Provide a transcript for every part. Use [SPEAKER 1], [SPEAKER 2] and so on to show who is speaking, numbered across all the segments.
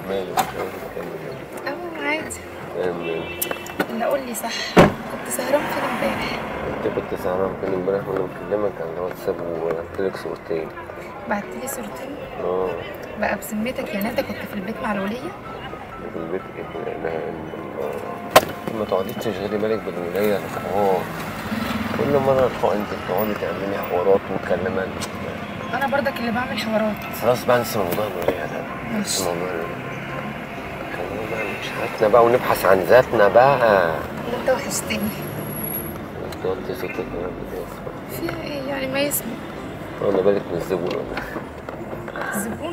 [SPEAKER 1] مالك مش عايز اتكلم
[SPEAKER 2] اه عادي
[SPEAKER 1] يعني
[SPEAKER 2] لا قول لي صح كنت سهران فين امبارح
[SPEAKER 1] انت كنت سهران فين امبارح وانا بكلمك على الواتساب وبعت لك صورتين
[SPEAKER 2] بعت لي صورتين
[SPEAKER 1] اه
[SPEAKER 2] بقى بذمتك يعني انت كنت في البيت مع الوليه
[SPEAKER 1] في البيت ايه لا اله الا الله ما تقعديش تشغلي بالك بالولايه يا اه كل مره تقعد انت تقعدي تعملي حوارات ومكالمات
[SPEAKER 2] انا برضك اللي بعمل حوارات
[SPEAKER 1] خلاص بقى ننسى موضوع الولايه ده
[SPEAKER 2] ماشي.
[SPEAKER 1] ننسى موضوع الولاية. خلينا بقى مش حياتنا بقى ونبحث عن ذاتنا بقى
[SPEAKER 2] انت وحشتني
[SPEAKER 1] انت قلت صوتك كمان بتاعك
[SPEAKER 2] فيها ايه يعني ما يسمع
[SPEAKER 1] وانا بالك من الزبون ولا
[SPEAKER 2] الزبون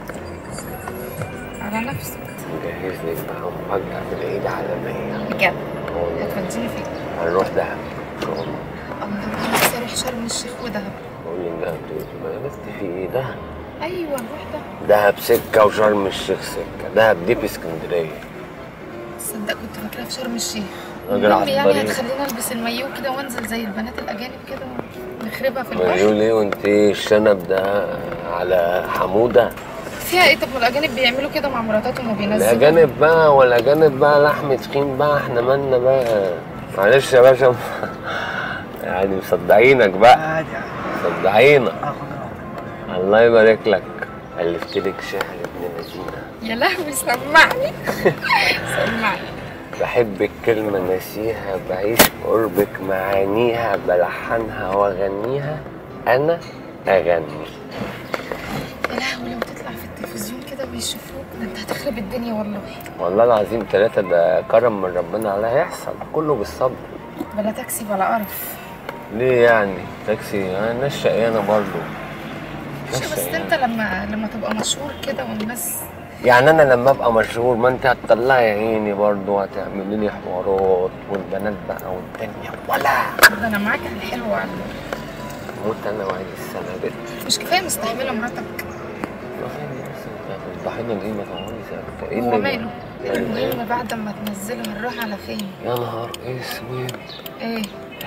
[SPEAKER 2] على نفسك
[SPEAKER 1] مجهز لك بقى مفاجأة في العيد عالمية
[SPEAKER 2] بجد
[SPEAKER 1] والله
[SPEAKER 2] هتوديني فين
[SPEAKER 1] هنروح دهب ان شاء الله
[SPEAKER 2] الله انا نفسي اروح شرم الشيخ ودهب
[SPEAKER 1] بقول لك دهب تقول ما يا بنت في ايه دهب
[SPEAKER 2] ايوه نروح دهب
[SPEAKER 1] دهب سكة وشرم الشيخ سكة دهب دي في اسكندرية
[SPEAKER 2] تصدق كنت فاكراها في شرم الشيخ
[SPEAKER 1] راجل
[SPEAKER 2] المهم يعني
[SPEAKER 1] عبقري.
[SPEAKER 2] هتخليني البس المايو كده وانزل زي البنات الاجانب كده نخربها في
[SPEAKER 1] مليون
[SPEAKER 2] البحر
[SPEAKER 1] ليه وانت ايه الشنب ده على حمودة
[SPEAKER 2] فيها ايه طب ما الاجانب بيعملوا كده مع مراتاتهم وبينزلوا
[SPEAKER 1] الأجانب بقى والأجانب بقى لحم تخين بقى احنا مالنا بقى معلش يا باشا يعني مصدعينك بقى
[SPEAKER 3] عادي عادي
[SPEAKER 1] مصدعينك
[SPEAKER 3] اخد
[SPEAKER 1] الله يبارك لك ألفت لك شعر ابن لذينة
[SPEAKER 2] يا لهوي سمعني سمعني
[SPEAKER 1] بحب الكلمة ناسيها بعيش قربك معانيها بلحنها واغنيها أنا أغني
[SPEAKER 2] يا لهوي لو تطلع في التلفزيون كده ويشوفوك ده انت هتخرب الدنيا والله
[SPEAKER 1] والله العظيم ثلاثة ده كرم من ربنا على هيحصل كله بالصبر
[SPEAKER 2] بلا تاكسي ولا قرف
[SPEAKER 1] ليه يعني تاكسي أنا الناس شقيانة برضه
[SPEAKER 2] مش
[SPEAKER 1] ناس
[SPEAKER 2] بس
[SPEAKER 1] شقيانة.
[SPEAKER 2] انت لما لما تبقى مشهور كده والناس
[SPEAKER 1] يعني أنا لما أبقى مشهور ما أنت هتطلعي عيني برضه وهتعملي لي حوارات والبنات بقى والدنيا ولا
[SPEAKER 2] ده انا معاك على الحلو وعلى
[SPEAKER 1] موت أنا وعيد السنة بنت
[SPEAKER 2] مش كفايه مستحمله مراتك
[SPEAKER 1] والله بس أنت الضحية دي ما تقعدي ساكتة إيه
[SPEAKER 2] هو
[SPEAKER 1] اللي-
[SPEAKER 2] ماله المهم بعد ما تنزله هنروح على فين
[SPEAKER 1] يا نهار اسود
[SPEAKER 2] ايه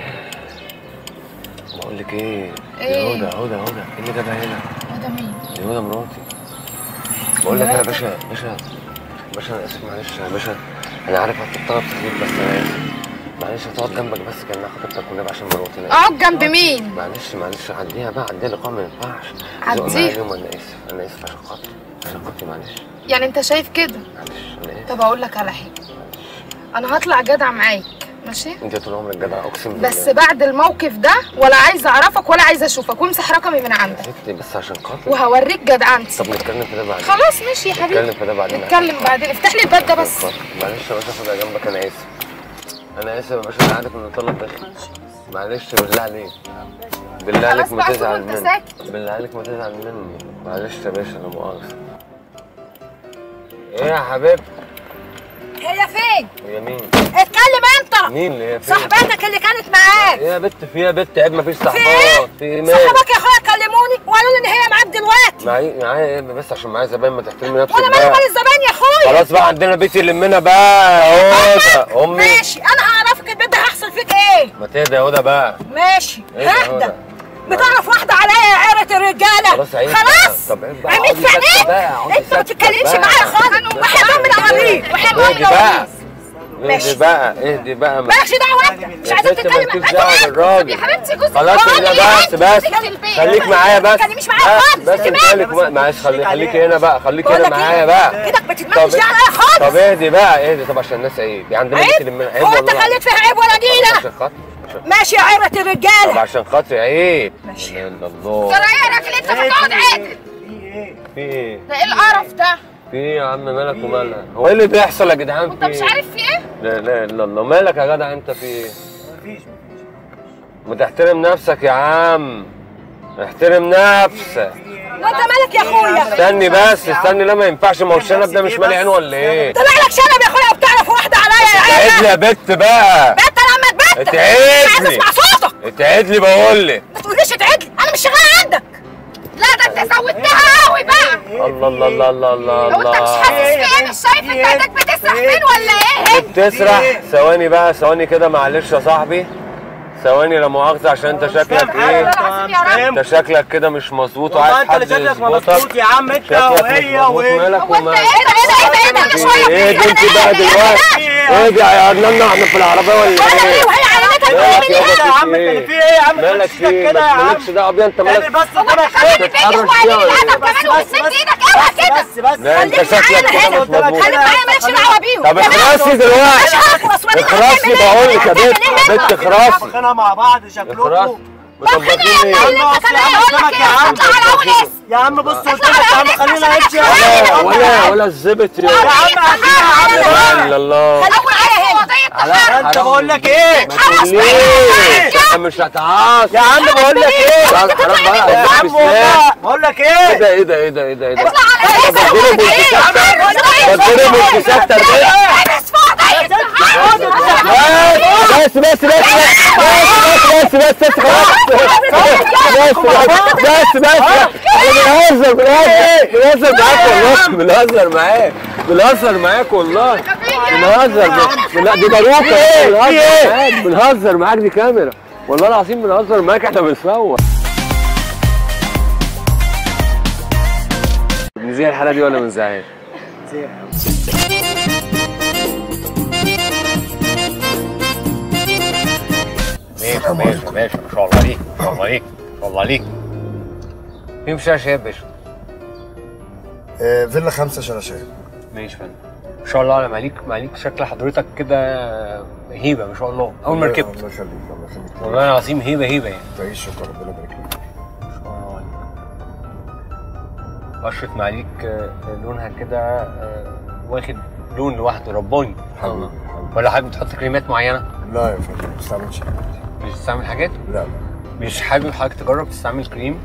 [SPEAKER 1] بقول لك ايه
[SPEAKER 2] إيه؟
[SPEAKER 1] يا هدى هدى هدى ايه اللي جابها هنا
[SPEAKER 2] هو ده مين
[SPEAKER 1] دي هدى مراتي بقول لك ايه يا
[SPEAKER 2] مراتك؟
[SPEAKER 1] باشا باشا باشا انا اسف معلش يا باشا انا عارف هتطلب تخليك بس انا اسف معلش هتقعد جنبك بس كانها خطيبتك والنبي عشان مراتي أنا آسف.
[SPEAKER 2] اقعد جنب مين
[SPEAKER 1] معلش معلش عديها بقى عديها لقاء ما ينفعش
[SPEAKER 2] عديها.
[SPEAKER 1] ذوق معايا اليوم انا اسف انا اسف عشان خاطري عشان خاطري معلش
[SPEAKER 2] يعني انت شايف كده
[SPEAKER 1] معلش انا اسف
[SPEAKER 2] طب اقول لك على حاجه انا هطلع جدع معاك ماشي
[SPEAKER 1] انت طول عمرك جدع اقسم بالله
[SPEAKER 2] بس بعد الموقف ده ولا عايزه اعرفك ولا عايزه اشوفك وامسح رقمي من عندك
[SPEAKER 1] ستي بس عشان خاطري
[SPEAKER 2] وهوريك جدعنتي
[SPEAKER 1] طب نتكلم في ده بعدين
[SPEAKER 2] خلاص ماشي يا حبيبي
[SPEAKER 1] نتكلم في ده بعدين
[SPEAKER 2] نتكلم بعدين افتح لي الباب ده بس
[SPEAKER 1] معلش يا باشا خدها جنبك انا اسف انا اسف يا باشا انا عارف ان طلب داخل معلش بالله عليك بالله عليك
[SPEAKER 2] خلاص
[SPEAKER 1] ما
[SPEAKER 2] بقى شوف
[SPEAKER 1] تزعل
[SPEAKER 2] انت
[SPEAKER 1] مني
[SPEAKER 2] ساكت.
[SPEAKER 1] بالله عليك ما تزعل مني معلش يا باشا انا مؤاخذة ايه يا حبيبتي
[SPEAKER 4] هي فين؟
[SPEAKER 1] هي مين
[SPEAKER 4] اتكلم انت
[SPEAKER 1] مين اللي هي فين
[SPEAKER 4] صاحبتك اللي كانت معاك
[SPEAKER 1] ايه يا بت في يا بت عيب مفيش
[SPEAKER 4] ايه؟
[SPEAKER 1] صحبات في ايه مال
[SPEAKER 4] صاحبك يا اخويا كلموني وقالوا لي ان هي معاك دلوقتي
[SPEAKER 1] معايا معايا ايه بس عشان معايا زباين ما تحترمي نفسك
[SPEAKER 4] وانا مالي
[SPEAKER 1] بقى
[SPEAKER 4] مال الزبائن يا اخويا
[SPEAKER 1] خلاص بقى عندنا بيت يلمنا بقى يا هدى امي
[SPEAKER 4] ماشي انا هعرفك البيت ده هيحصل فيك ايه
[SPEAKER 1] ما تهدى يا هدى بقى
[SPEAKER 4] ماشي
[SPEAKER 1] ايه يا
[SPEAKER 4] اهدى
[SPEAKER 1] هدى
[SPEAKER 4] بتعرف واحده عليا يا عيرة الرجاله
[SPEAKER 1] خلاص عيب
[SPEAKER 4] خلاص
[SPEAKER 1] بقى. طب عيب بقى.
[SPEAKER 4] عميد
[SPEAKER 1] اقعدي
[SPEAKER 4] في
[SPEAKER 1] ساكتة
[SPEAKER 4] عينيك
[SPEAKER 1] بقى، اقعدي
[SPEAKER 4] انت ما
[SPEAKER 1] ساكتة
[SPEAKER 4] تتكلمش
[SPEAKER 1] بقى.
[SPEAKER 4] معايا خالص وحياة ام العواميد وحياة ام
[SPEAKER 1] اهدي بقى
[SPEAKER 4] العواميد
[SPEAKER 1] اهدي
[SPEAKER 4] ماشي.
[SPEAKER 1] بقى اهدي بقى ما-
[SPEAKER 4] مالكش دعوه انت مش
[SPEAKER 1] يا
[SPEAKER 4] عايزه
[SPEAKER 1] ست
[SPEAKER 4] تتكلم
[SPEAKER 1] مالكيش
[SPEAKER 4] انت
[SPEAKER 1] دعوة
[SPEAKER 4] مالك؟
[SPEAKER 1] بالراجل
[SPEAKER 2] يا حبيبتي جوزك
[SPEAKER 1] خلاص
[SPEAKER 4] بقول
[SPEAKER 1] كده
[SPEAKER 4] لك
[SPEAKER 1] بس
[SPEAKER 4] إيه؟
[SPEAKER 1] بس
[SPEAKER 4] سيبك البيت.
[SPEAKER 1] خليك معايا بس
[SPEAKER 4] ما تتكلميش معايا
[SPEAKER 1] بس-
[SPEAKER 4] خالص.
[SPEAKER 1] بس
[SPEAKER 4] انت
[SPEAKER 1] انت
[SPEAKER 4] مالك؟
[SPEAKER 1] مالك معلش خلي خليكي هنا بقى خليكي
[SPEAKER 4] بقول
[SPEAKER 1] هنا
[SPEAKER 4] لك
[SPEAKER 1] معايا
[SPEAKER 4] ايه؟
[SPEAKER 1] بقى
[SPEAKER 4] كده ما تتمنش
[SPEAKER 1] طب-
[SPEAKER 4] عليا خالص
[SPEAKER 1] طب اهدي بقى اهدي طب عشان الناس عيب يعني عندنا بيت
[SPEAKER 4] عيب
[SPEAKER 1] يلمنا عيب
[SPEAKER 4] هو انت
[SPEAKER 1] والله
[SPEAKER 4] خليت فيها عيب ولا
[SPEAKER 1] العظيم.
[SPEAKER 4] نيله
[SPEAKER 1] عشان خاطر عشان-
[SPEAKER 4] ماشي يا عيرة
[SPEAKER 1] طب
[SPEAKER 4] الرجاله
[SPEAKER 1] عشان خاطري عيب
[SPEAKER 4] ماشي.
[SPEAKER 1] لا اله الا الله
[SPEAKER 2] ترى ايه يا راجل انت بتقعد عادل
[SPEAKER 1] في ايه
[SPEAKER 2] ده ايه القرف ده
[SPEAKER 1] في ايه يا عم مالك ومالها هو ايه اللي بيحصل يا جدعان
[SPEAKER 2] انت
[SPEAKER 1] في
[SPEAKER 2] مش
[SPEAKER 1] ايه
[SPEAKER 2] عارف في ايه
[SPEAKER 1] لا لا الا الله مالك يا جدع انت في ايه
[SPEAKER 3] مفيش
[SPEAKER 1] ما تحترم نفسك يا عم احترم نفسك
[SPEAKER 4] وانت مالك يا اخويا
[SPEAKER 1] استني بس استني لا ما ينفعش ما هو الشنب ده مش مالي عينه ولا ايه
[SPEAKER 4] طلع لك شنب يا اخويا وبتعرف واحده عليا يا
[SPEAKER 1] اتعد لي
[SPEAKER 4] عيرة
[SPEAKER 1] يا بت بقى
[SPEAKER 4] بنت لما تبت
[SPEAKER 1] اتعد
[SPEAKER 4] عايز
[SPEAKER 1] لي
[SPEAKER 4] اسمع صوتك
[SPEAKER 1] اتعد لي بقول لك
[SPEAKER 4] ما تقوليش اتعدل انا مش شغاله عندك
[SPEAKER 2] لا ده انت زودتها قوي بقى
[SPEAKER 1] الله الله الله الله الله
[SPEAKER 2] لو انت مش
[SPEAKER 1] الله
[SPEAKER 2] حاسس في ايه مش شايف انت ايدك بتسرح فين ولا ايه
[SPEAKER 1] بتسرح ثواني بقى ثواني كده معلش يا صاحبي ثواني لا مؤاخذة عشان انت شكلك ايه
[SPEAKER 2] العظيم يا رب.
[SPEAKER 1] انت شكلك كده مش مظبوط
[SPEAKER 3] والله
[SPEAKER 1] وعايز
[SPEAKER 3] انت اللي
[SPEAKER 1] حد
[SPEAKER 3] شكلك
[SPEAKER 1] يظبطك
[SPEAKER 3] مظبوط يا عم انت
[SPEAKER 1] شكلك مش
[SPEAKER 3] وهي
[SPEAKER 1] مظبوط
[SPEAKER 3] وهي
[SPEAKER 1] مالك
[SPEAKER 2] هو انت
[SPEAKER 1] ومالك
[SPEAKER 2] ايه ده ايه ده ايه ده كل شويه
[SPEAKER 1] ايه ده انت بقى دلوقتي ايه ده يا نانا احنا في العربيه ولا
[SPEAKER 4] انا
[SPEAKER 1] ايه؟
[SPEAKER 4] ايه وهي عينتها
[SPEAKER 1] مالك
[SPEAKER 4] بتعمل
[SPEAKER 1] يا
[SPEAKER 4] ايه
[SPEAKER 1] بابا
[SPEAKER 3] يا عم انت في ايه يا عم
[SPEAKER 1] مالك
[SPEAKER 3] خش
[SPEAKER 1] في ايه؟
[SPEAKER 3] كده يا
[SPEAKER 1] ما
[SPEAKER 3] عم
[SPEAKER 1] مالكش دعوه بيها انت
[SPEAKER 3] اعمل
[SPEAKER 1] مالك
[SPEAKER 3] بس قدامك
[SPEAKER 2] خلي
[SPEAKER 3] ايه
[SPEAKER 2] بيجي
[SPEAKER 1] تتحرش
[SPEAKER 2] وقاعدين
[SPEAKER 1] فيها ولا
[SPEAKER 2] الادب
[SPEAKER 1] ايه؟
[SPEAKER 2] كمان وتمد ايدك اوعى كده
[SPEAKER 3] بس بس
[SPEAKER 1] لا انت
[SPEAKER 2] خليك
[SPEAKER 1] شكلك
[SPEAKER 2] معانا
[SPEAKER 1] كده مش
[SPEAKER 2] هنا.
[SPEAKER 1] مظبوط
[SPEAKER 2] خليك معايا مالكش دعوه بيهم
[SPEAKER 1] طب اخرسي دلوقتي
[SPEAKER 4] مش هخلص وانا
[SPEAKER 1] اخرسي بقول لك يا بنت يا بنت اخرسي
[SPEAKER 3] واخدينها مع بعض
[SPEAKER 1] اخرسي
[SPEAKER 3] شكلكم
[SPEAKER 1] مطبقين
[SPEAKER 3] يا
[SPEAKER 1] ايه؟
[SPEAKER 3] عم بص يا عم قدامك يا عم
[SPEAKER 2] اطلع على اول اسم
[SPEAKER 3] يا عم بص قدامك يا عم خلينا نمشي يا
[SPEAKER 1] ولا
[SPEAKER 3] عم
[SPEAKER 1] ولا ولا الزبط يا
[SPEAKER 3] يا عم عايزين يا عم
[SPEAKER 1] لا الله
[SPEAKER 2] اول اسم وضيع
[SPEAKER 1] على
[SPEAKER 3] انت بقول لك ايه
[SPEAKER 1] ما تقوليش انت مش هتعاص
[SPEAKER 3] يا عم بقول لك ايه
[SPEAKER 1] حرام بقى
[SPEAKER 3] يا عم
[SPEAKER 1] بسم
[SPEAKER 3] والله بقول لك
[SPEAKER 1] ايه
[SPEAKER 3] ايه
[SPEAKER 1] ده ايه ده ايه ده ايه ده ايه ده
[SPEAKER 2] اطلع على اسم
[SPEAKER 1] بدله بالكسات بدله بالكسات تربيه
[SPEAKER 2] بس فوق ضيع
[SPEAKER 1] بس بس بس بس بس بس بس خلاص بس بس بس بنهزر بنهزر بنهزر معاك والله بنهزر معاك بنهزر معاك والله بنهزر لا دي باروكه بنهزر معاك بنهزر معاك دي كاميرا والله العظيم بنهزر معاك احنا بنصور بنذيع الحلقه دي ولا ما بنذيعهاش؟ ماشي ماشي ماشي ما شاء الله عليك ما شاء الله عليك ما شاء الله عليك فين في شاشه يا باشا
[SPEAKER 5] آه، فيلا خمسة شراشات
[SPEAKER 1] ماشي فندم ما شاء الله على معليك معليك شكل حضرتك كده هيبه ما شاء الله اول ما ركبت
[SPEAKER 5] الله يخليك الله يخليك
[SPEAKER 1] والله العظيم هيبه هيبه يعني
[SPEAKER 5] تعيش شكرا ربنا يبارك لك
[SPEAKER 1] ما شاء الله عليك بشرة معليك آه، لونها كده آه، واخد لون لوحده رباني
[SPEAKER 5] حبيبي حبيبي
[SPEAKER 1] ولا حابب تحط كريمات معينه
[SPEAKER 5] لا يا فندم ما بستعملش حاجات.
[SPEAKER 1] مش تستعمل حاجات
[SPEAKER 5] لا لا
[SPEAKER 1] مش حابب حضرتك تجرب تستعمل كريم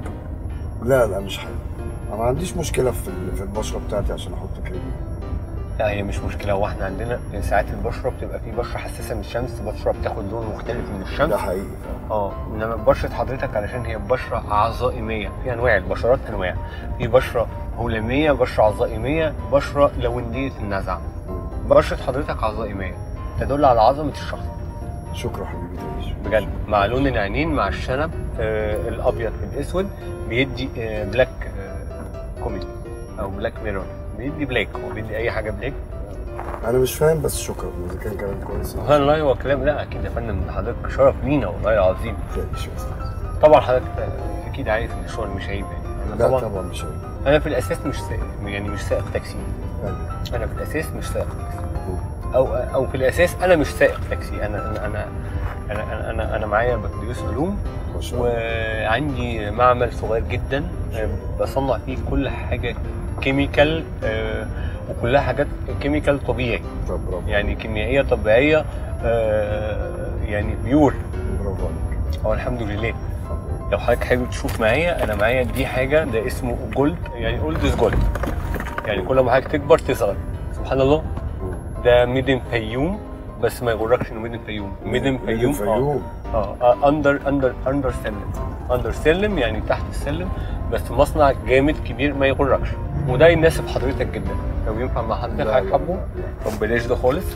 [SPEAKER 5] لا لا مش حابب انا ما عنديش مشكله في ال- في البشره بتاعتي عشان احط كريم
[SPEAKER 1] لا هي مش مشكلة هو احنا عندنا ساعات البشرة بتبقى في بشرة حساسة من الشمس بشرة بتاخد لون مختلف من الشمس
[SPEAKER 5] ده حقيقي فعلا
[SPEAKER 1] اه انما بشرة حضرتك علشان هي بشرة عظائمية في انواع البشرات انواع في بشرة هلامية بشرة عظائمية بشرة لوندية النزع بشرة حضرتك عظائمية تدل على عظمة الشخص
[SPEAKER 5] شكرا حبيبي تعيش
[SPEAKER 1] بجد مع لون العينين مع الشنب آه الابيض في الاسود بيدي آه بلاك آه كوميدي او بلاك ميرور بيدي بلاك هو بيدي اي حاجه بلاك
[SPEAKER 5] انا مش فاهم بس شكرا اذا كان كلام كويس
[SPEAKER 1] والله هو كلام لا اكيد يا فندم حضرتك شرف لينا والله العظيم
[SPEAKER 5] تعيش بس
[SPEAKER 1] طبعا حضرتك آه، اكيد عارف ان الشغل مش عيب يعني انا
[SPEAKER 5] لا
[SPEAKER 1] طبعا
[SPEAKER 5] طبعا مش عيب
[SPEAKER 1] انا في الاساس مش سائق يعني مش سائق تاكسي
[SPEAKER 5] يعني
[SPEAKER 1] انا في الاساس مش سائق تاكسي او او في الاساس انا مش سائق تاكسي انا انا انا انا انا, أنا, أنا معايا بكالوريوس علوم
[SPEAKER 5] ما شاء الله
[SPEAKER 1] وعندي معمل صغير جدا آه، بصنع فيه كل حاجه كيميكال آه، وكلها حاجات كيميكال طبيعي
[SPEAKER 5] طب برافو
[SPEAKER 1] يعني كيميائيه طبيعيه آه، يعني بيور
[SPEAKER 5] برافو عليك
[SPEAKER 1] هو الحمد لله لو حضرتك حابب تشوف معايا انا معايا دي حاجه ده اسمه جولد يعني اولد از جولد يعني كل ما حضرتك تكبر تصغر سبحان الله ده ميدن فيوم بس ما يغركش انه ميدن فيوم ميدن فيوم اه
[SPEAKER 5] فيوم
[SPEAKER 1] اه اندر اندر اندر سلم اندر سلم يعني تحت السلم بس مصنع جامد كبير ما يغركش وده يناسب حضرتك جدا لو ينفع مع حضرتك
[SPEAKER 5] لا،
[SPEAKER 1] حضرتك
[SPEAKER 5] لا،
[SPEAKER 1] حابه
[SPEAKER 5] لا.
[SPEAKER 1] طب بلاش ده خالص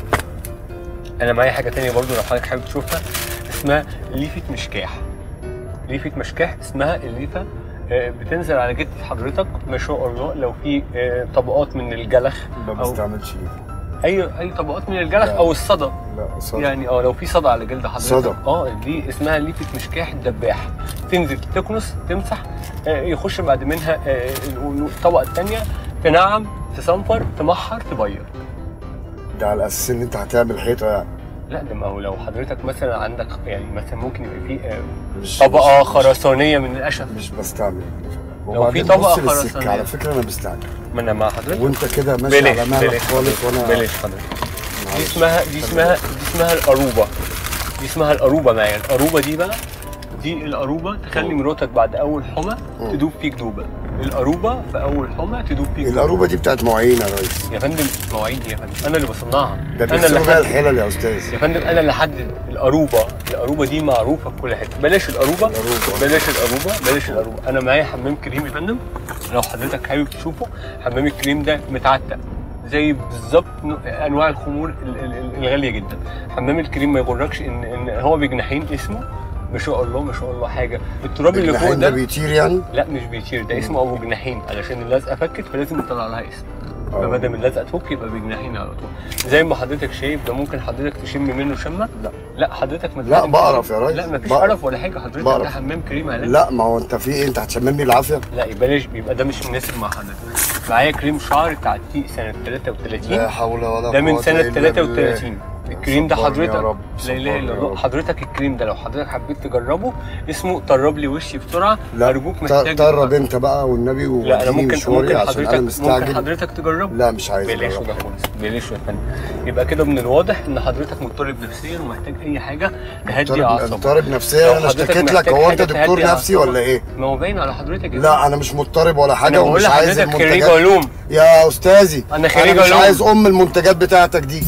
[SPEAKER 1] انا معايا حاجه تانية برضو لو حضرتك حابب تشوفها اسمها ليفه مشكاح ليفه مشكاح اسمها الليفه آه، بتنزل على جلد حضرتك ما شاء الله لو في آه، طبقات من الجلخ
[SPEAKER 5] ما
[SPEAKER 1] او
[SPEAKER 5] بستعملش ليه
[SPEAKER 1] اي اي طبقات من الجلخ
[SPEAKER 5] لا.
[SPEAKER 1] او الصدى
[SPEAKER 5] لا صدق
[SPEAKER 1] يعني اه لو في صدى على جلد حضرتك
[SPEAKER 5] صدى.
[SPEAKER 1] اه دي اسمها ليفه مشكاح الدباح تنزل تكنس تمسح آه، يخش بعد منها آه، الطبقه الثانيه تنعم تصنفر تمحر تبيض
[SPEAKER 5] ده على اساس ان انت هتعمل حيطه يعني
[SPEAKER 1] لا ده ما هو لو حضرتك مثلا عندك يعني مثلا ممكن يبقى في آه،
[SPEAKER 5] مش
[SPEAKER 1] طبقه
[SPEAKER 5] مش-
[SPEAKER 1] خرسانيه من القشف
[SPEAKER 5] مش بستعمل
[SPEAKER 1] لو
[SPEAKER 5] وبعدين
[SPEAKER 1] في طبقة
[SPEAKER 5] بص للسكة،
[SPEAKER 1] خرسانية.
[SPEAKER 5] على فكره انا بستعمل
[SPEAKER 1] ما انا مع حضرتك
[SPEAKER 5] وانت كده ماشي
[SPEAKER 1] بلاش
[SPEAKER 5] على مهلك
[SPEAKER 1] بلاش
[SPEAKER 5] خالص وانا
[SPEAKER 1] بلاش حضرتك دي
[SPEAKER 5] معلش.
[SPEAKER 1] اسمها دي اسمها دي اسمها القروبه دي اسمها القروبه معايا القروبه دي بقى دي القروبه تخلي مراتك بعد اول حمى تدوب فيك دوبه القروبه في اول حمى تدوب فيك دوبة.
[SPEAKER 5] القروبه دي بتاعت معين يا ريس
[SPEAKER 1] يا فندم مواعيد يا فندم انا اللي بصنعها
[SPEAKER 5] ده
[SPEAKER 1] انا اللي
[SPEAKER 5] بيغسلوا بيها
[SPEAKER 1] حدد
[SPEAKER 5] الحلل يا استاذ
[SPEAKER 1] يا فندم انا اللي حدد القروبه القروبه دي معروفه في كل حته بلاش القروبه
[SPEAKER 5] القروبة.
[SPEAKER 1] بلاش القروبه بلاش القروبه انا معايا حمام كريم يا فندم لو حضرتك حابب تشوفه حمام الكريم ده متعتق زي بالظبط ن- انواع الخمور ال- ال- ال- الغاليه جدا حمام الكريم ما يغركش ان ان هو بجناحين اسمه ما شاء الله ما شاء الله حاجه التراب اللي فوق
[SPEAKER 5] الجناحين ده
[SPEAKER 1] ده
[SPEAKER 5] بيطير يعني
[SPEAKER 1] لا مش بيطير ده اسمه ابو جناحين علشان اللزقه فكت فلازم نطلع لها اسم
[SPEAKER 5] آه.
[SPEAKER 1] فما دام اللزقه تفك يبقى بجناحين على طول زي ما حضرتك شايف ده ممكن حضرتك تشم منه شمه
[SPEAKER 5] لا.
[SPEAKER 1] لا حضرتك ما
[SPEAKER 5] لا،
[SPEAKER 1] لازم
[SPEAKER 5] بقرف
[SPEAKER 1] تشم.
[SPEAKER 5] يا ريس.
[SPEAKER 1] لا ما فيش
[SPEAKER 5] بقرف.
[SPEAKER 1] قرف ولا حاجه حضرتك
[SPEAKER 5] بقرف.
[SPEAKER 1] ده حمام كريم علاج
[SPEAKER 5] لا ما هو انت في ايه انت هتشممني العافيه
[SPEAKER 1] لا يبقى ليش يبقى ده مش مناسب مع حضرتك معايا كريم شعر تعتيق سنه 33
[SPEAKER 5] لا حول ولا
[SPEAKER 1] ده من
[SPEAKER 5] قوة
[SPEAKER 1] سنه
[SPEAKER 5] إلا بالله.
[SPEAKER 1] 33 الكريم ده
[SPEAKER 5] صبرني يا
[SPEAKER 1] حضرتك
[SPEAKER 5] رب،
[SPEAKER 1] لا اله
[SPEAKER 5] صبرني
[SPEAKER 1] الا
[SPEAKER 5] يا
[SPEAKER 1] الله
[SPEAKER 5] رب.
[SPEAKER 1] حضرتك الكريم ده لو حضرتك حبيت تجربه اسمه طرب لي وشي بسرعه
[SPEAKER 5] لا
[SPEAKER 1] ارجوك محتاج
[SPEAKER 5] طرب انت بقى والنبي
[SPEAKER 1] لا انا
[SPEAKER 5] ووديني
[SPEAKER 1] ممكن
[SPEAKER 5] مشواري
[SPEAKER 1] ممكن
[SPEAKER 5] عشان
[SPEAKER 1] حضرتك
[SPEAKER 5] انا
[SPEAKER 1] ممكن
[SPEAKER 5] مستعجل
[SPEAKER 1] حضرتك تجربه
[SPEAKER 5] لا مش عايز
[SPEAKER 1] بلاش
[SPEAKER 5] أجرب
[SPEAKER 1] ده
[SPEAKER 5] حاجة.
[SPEAKER 1] خالص بلاش يا فندم يبقى كده من الواضح ان حضرتك مضطرب نفسيا ومحتاج اي حاجه تهدي
[SPEAKER 5] طارب
[SPEAKER 1] اعصابك
[SPEAKER 5] طارب نفسيا
[SPEAKER 1] لو
[SPEAKER 5] انا
[SPEAKER 1] حضرتك
[SPEAKER 5] اشتكيت لك
[SPEAKER 1] محتاج
[SPEAKER 5] هو انت
[SPEAKER 1] حاجة
[SPEAKER 5] دكتور
[SPEAKER 1] تهدي
[SPEAKER 5] نفسي
[SPEAKER 1] أعصابك.
[SPEAKER 5] ولا ايه؟
[SPEAKER 1] ما هو باين على حضرتك يا
[SPEAKER 5] لا انا مش مضطرب ولا
[SPEAKER 1] انا
[SPEAKER 5] حاجه
[SPEAKER 1] بقول
[SPEAKER 5] ومش عايز
[SPEAKER 1] لحضرتك خريج
[SPEAKER 5] المنتجات
[SPEAKER 1] علوم
[SPEAKER 5] يا استاذي
[SPEAKER 1] أنا خريج
[SPEAKER 5] انا مش
[SPEAKER 1] علوم.
[SPEAKER 5] عايز ام المنتجات بتاعتك دي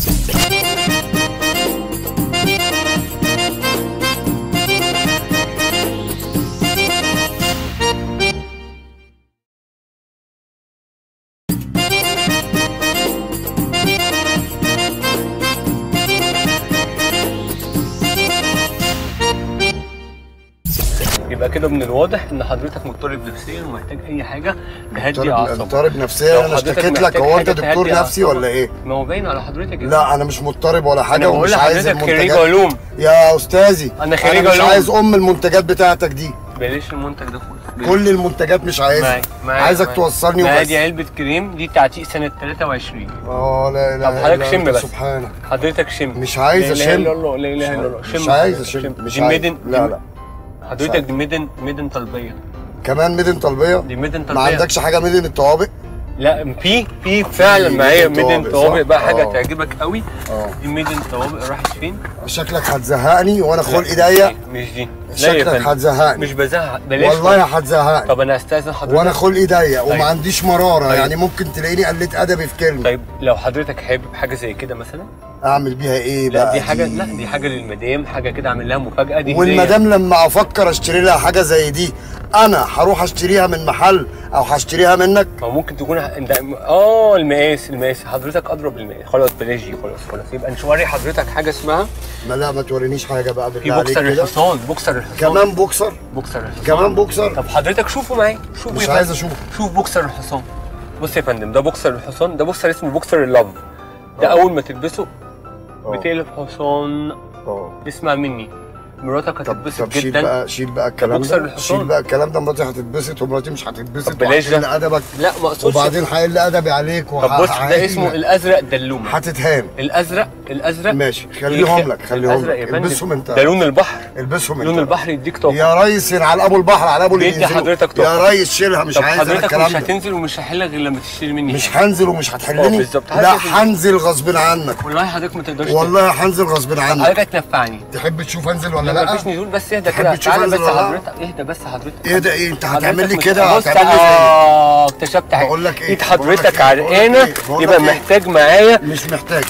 [SPEAKER 1] يبقى كده من الواضح ان حضرتك مضطرب نفسيا ومحتاج اي حاجه تهدي
[SPEAKER 5] طارب
[SPEAKER 1] اعصابك
[SPEAKER 5] طارب
[SPEAKER 1] لو
[SPEAKER 5] نفسيا انا
[SPEAKER 1] حضرتك
[SPEAKER 5] اشتكيت لك
[SPEAKER 1] محتاج
[SPEAKER 5] هو انت
[SPEAKER 1] حاجة
[SPEAKER 5] دكتور
[SPEAKER 1] تهدي
[SPEAKER 5] نفسي
[SPEAKER 1] أعصابك.
[SPEAKER 5] ولا ايه؟
[SPEAKER 1] ما هو باين على حضرتك يا
[SPEAKER 5] لا انا مش مضطرب ولا
[SPEAKER 1] انا
[SPEAKER 5] حاجه
[SPEAKER 1] بقول
[SPEAKER 5] ومش عايز
[SPEAKER 1] لحضرتك خريج
[SPEAKER 5] المنتجات
[SPEAKER 1] علوم
[SPEAKER 5] يا استاذي
[SPEAKER 1] أنا خريج
[SPEAKER 5] انا مش
[SPEAKER 1] علوم.
[SPEAKER 5] عايز ام المنتجات بتاعتك دي
[SPEAKER 1] بلاش المنتج ده خالص
[SPEAKER 5] كل المنتجات مش عايزها
[SPEAKER 1] معايا- معايا-
[SPEAKER 5] عايزك
[SPEAKER 1] معايا.
[SPEAKER 5] توصلني
[SPEAKER 1] معايا
[SPEAKER 5] وبس
[SPEAKER 1] دي علبه كريم دي تعتيق سنه 23
[SPEAKER 5] اه لا
[SPEAKER 1] طب
[SPEAKER 5] لا
[SPEAKER 1] حضرتك
[SPEAKER 5] لا
[SPEAKER 1] شم بس.
[SPEAKER 5] سبحانك
[SPEAKER 1] حضرتك شم
[SPEAKER 5] مش عايز
[SPEAKER 1] لا اله
[SPEAKER 5] أشم.
[SPEAKER 1] الا الله لا اله الا الله
[SPEAKER 5] مش
[SPEAKER 1] شم
[SPEAKER 5] عايز
[SPEAKER 1] حضرتك،
[SPEAKER 5] اشم مش
[SPEAKER 1] دي
[SPEAKER 5] عايز
[SPEAKER 1] ميدن
[SPEAKER 5] لا لا
[SPEAKER 1] حضرتك
[SPEAKER 5] عايز.
[SPEAKER 1] دي ميدن ميدن طلبيه
[SPEAKER 5] كمان ميدن طلبيه
[SPEAKER 1] دي ميدن طلبيه
[SPEAKER 5] ما عندكش حاجه ميدن الطوابق
[SPEAKER 1] لا في في فعلا
[SPEAKER 5] في
[SPEAKER 1] معايا
[SPEAKER 5] ميدن
[SPEAKER 1] ميدن
[SPEAKER 5] طوابق،
[SPEAKER 1] طوابق
[SPEAKER 5] صح؟
[SPEAKER 1] بقى حاجه
[SPEAKER 5] آه.
[SPEAKER 1] تعجبك قوي
[SPEAKER 5] اه
[SPEAKER 1] دي ميدن طوابق راحت فين؟
[SPEAKER 5] شكلك هتزهقني وانا خلقي
[SPEAKER 1] لا،
[SPEAKER 5] ضيق
[SPEAKER 1] مش دي لا يا
[SPEAKER 5] شكلك
[SPEAKER 1] فندم
[SPEAKER 5] هتزهقني
[SPEAKER 1] مش بزهق بلاش
[SPEAKER 5] والله هتزهقني
[SPEAKER 1] طب انا استاذن حضرتك
[SPEAKER 5] وانا خلقي ضيق وما
[SPEAKER 1] طيب.
[SPEAKER 5] عنديش مراره
[SPEAKER 1] طيب.
[SPEAKER 5] يعني ممكن تلاقيني قلت ادبي في كلمه
[SPEAKER 1] طيب لو حضرتك حابب حاجه زي كده مثلا
[SPEAKER 5] اعمل بيها ايه
[SPEAKER 1] لا
[SPEAKER 5] بقى
[SPEAKER 1] دي حاجه لا دي حاجه للمدام حاجه كده اعمل لها مفاجاه دي هدية.
[SPEAKER 5] والمدام لما افكر اشتري لها حاجه زي دي انا هروح اشتريها من محل او هشتريها منك
[SPEAKER 1] ما هو ممكن تكون ه- انت اه المقاس المقاس حضرتك اضرب المقاس خلاص بلاش دي خلاص خلاص يبقى نوري حضرتك حاجه اسمها
[SPEAKER 5] ما لا ما تورينيش حاجه بقى
[SPEAKER 1] في
[SPEAKER 5] بالله عليك
[SPEAKER 1] بوكسر
[SPEAKER 5] كده
[SPEAKER 1] الحصان بوكسر الحصان
[SPEAKER 5] كمان بوكسر
[SPEAKER 1] بوكسر الحصان
[SPEAKER 5] كمان بوكسر
[SPEAKER 1] طب حضرتك شوفه معايا شوفه
[SPEAKER 5] مش
[SPEAKER 1] يا
[SPEAKER 5] عايز
[SPEAKER 1] فندم.
[SPEAKER 5] اشوف
[SPEAKER 1] شوف بوكسر الحصان بص يا فندم ده بوكسر الحصان ده بوكسر اسمه بوكسر اللاف ده
[SPEAKER 5] آه.
[SPEAKER 1] اول ما تلبسه
[SPEAKER 5] آه.
[SPEAKER 1] بتقلب حصان
[SPEAKER 5] اه
[SPEAKER 1] اسمع مني مراتك
[SPEAKER 5] طب
[SPEAKER 1] هتتبسط
[SPEAKER 5] طب شيل
[SPEAKER 1] جدا
[SPEAKER 5] بقى شيل بقى الكلام
[SPEAKER 1] بوكسر
[SPEAKER 5] ده
[SPEAKER 1] الحصان.
[SPEAKER 5] شيل بقى الكلام ده مراتي هتتبسط ومراتي مش هتتبسط
[SPEAKER 1] طب بلاش ده.
[SPEAKER 5] وهتقل ادبك
[SPEAKER 1] لا ما اقصدش
[SPEAKER 5] وبعدين هيقل ادبي عليك
[SPEAKER 1] طب بص ده اسمه الازرق دلومه
[SPEAKER 5] هتتهان
[SPEAKER 1] الازرق الازرق
[SPEAKER 5] ماشي خليهم لك خليهم
[SPEAKER 1] الازرق يا
[SPEAKER 5] لك
[SPEAKER 1] فندم
[SPEAKER 5] البسهم انت
[SPEAKER 1] ده لون البحر
[SPEAKER 5] البسهم انت
[SPEAKER 1] لون البحر يديك طاقه
[SPEAKER 5] يا ريس على ابو البحر على ابو اللي
[SPEAKER 1] بيدي
[SPEAKER 5] ينزلوا.
[SPEAKER 1] حضرتك طاقة.
[SPEAKER 5] يا ريس شيلها مش
[SPEAKER 1] طب
[SPEAKER 5] عايز انا
[SPEAKER 1] حضرتك
[SPEAKER 5] الكلام
[SPEAKER 1] مش
[SPEAKER 5] ده
[SPEAKER 1] هتنزل ومش هحلك غير لما تشتري مني
[SPEAKER 5] مش هنزل ومش
[SPEAKER 1] اه
[SPEAKER 5] هتحلني
[SPEAKER 1] بالظبط.
[SPEAKER 5] لا
[SPEAKER 1] حضرتك-
[SPEAKER 5] هنزل غصب عنك
[SPEAKER 1] والله حضرتك ما تقدرش
[SPEAKER 5] والله هنزل غصب عنك
[SPEAKER 1] حضرتك هتنفعني
[SPEAKER 5] تحب تشوف انزل ولا
[SPEAKER 1] لا
[SPEAKER 5] لا
[SPEAKER 1] مفيش نزول بس اهدى
[SPEAKER 5] تحب
[SPEAKER 1] كده
[SPEAKER 5] تشوف
[SPEAKER 1] تعالى
[SPEAKER 5] انزل
[SPEAKER 1] بس
[SPEAKER 5] ولا لا؟
[SPEAKER 1] حضرتك اهدى بس حضرتك
[SPEAKER 5] ايه ده ايه انت هتعمل لي
[SPEAKER 1] حضرتك
[SPEAKER 5] كده
[SPEAKER 1] مش- بص
[SPEAKER 5] هتعمل لي زي
[SPEAKER 1] اه اكتشفت حاجه
[SPEAKER 5] بقول لك ايه؟
[SPEAKER 1] ايد
[SPEAKER 5] بقول لك
[SPEAKER 1] حضرتك
[SPEAKER 5] ايه؟ بقول لك
[SPEAKER 1] عرقانه
[SPEAKER 5] ايه؟ بقول
[SPEAKER 1] يبقى
[SPEAKER 5] لك ايه؟
[SPEAKER 1] محتاج معايا
[SPEAKER 5] مش محتاج